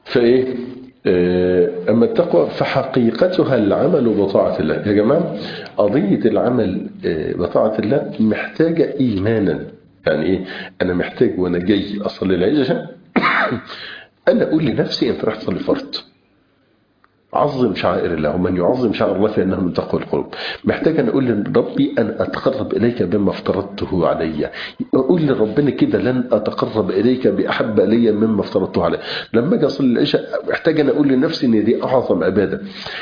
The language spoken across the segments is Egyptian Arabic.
فايه آه، اما التقوى فحقيقتها العمل بطاعه الله يا جماعه قضيه العمل آه، بطاعه الله محتاجه ايمانا يعني ايه انا محتاج وانا جاي اصلي العشاء انا اقول لنفسي انت راح تصلي فرض عظم شعائر الله ومن يعظم شعائر الله فإنه من تقوى القلوب محتاج أن أقول لربي أن أتقرب إليك بما افترضته علي أقول لربنا كده لن أتقرب إليك بأحب إلي مما افترضته علي لما أجي أصلي العشاء محتاج أن أقول لنفسي أن دي أعظم عبادة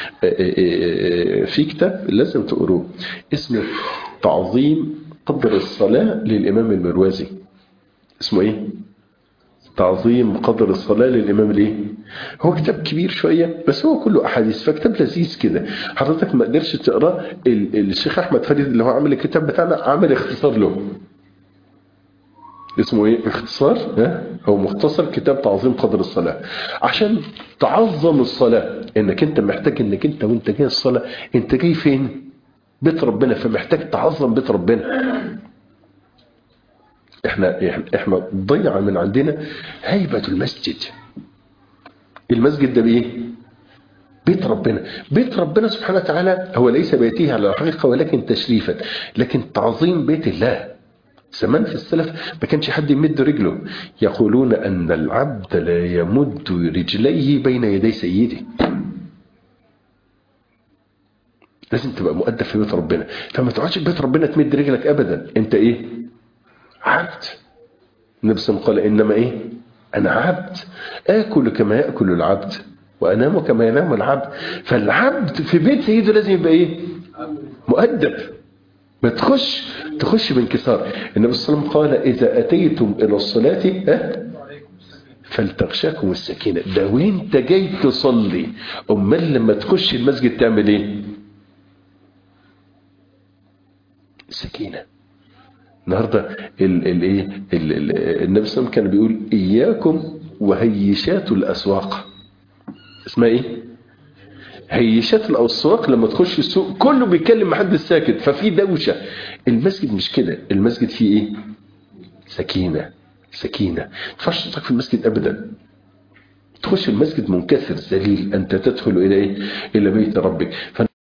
في كتاب لازم تقروه اسمه تعظيم قدر الصلاة للإمام المروزي اسمه إيه؟ تعظيم قدر الصلاة للإمام الإيه؟ هو كتاب كبير شوية بس هو كله أحاديث فكتاب لذيذ كده حضرتك ما قدرش تقراه ال- الشيخ أحمد فريد اللي هو عامل الكتاب بتاعنا عامل اختصار له اسمه ايه اختصار ها؟ هو مختصر كتاب تعظيم قدر الصلاة عشان تعظم الصلاة انك انت محتاج انك انت وانت جاي الصلاة انت جاي فين بيت ربنا فمحتاج تعظم بيت ربنا احنا احنا ضيع من عندنا هيبة المسجد المسجد ده بايه بيت ربنا بيت ربنا سبحانه وتعالى هو ليس بيته على الحقيقة ولكن تشريفا لكن تعظيم بيت الله زمان في السلف ما كانش حد يمد رجله يقولون أن العبد لا يمد رجليه بين يدي سيده لازم تبقى مؤدب في بيت ربنا فما تقعدش في بيت ربنا تمد رجلك أبدا أنت إيه عبد النبي صلى الله عليه وسلم قال إنما إيه أنا عبد آكل كما يأكل العبد وأنام كما ينام العبد فالعبد في بيت سيده لازم يبقى إيه مؤدب ما تخش تخش بانكسار النبي صلى الله عليه وسلم قال إذا أتيتم إلى الصلاة ها فلتغشاكم السكينة ده وانت جاي تصلي أمال لما تخش المسجد تعمل إيه السكينة النهاردة ال ال ايه ال ال النبي صلى الله عليه وسلم كان بيقول إياكم وهيشات الأسواق اسمها إيه هيشات الأسواق لما تخش السوق كله بيتكلم محدش ساكت ففي دوشة المسجد مش كده المسجد فيه إيه سكينة سكينة ما ينفعش تترك في المسجد أبدا تخش المسجد منكسر ذليل أنت تدخل إلى إيه إلى بيت ربك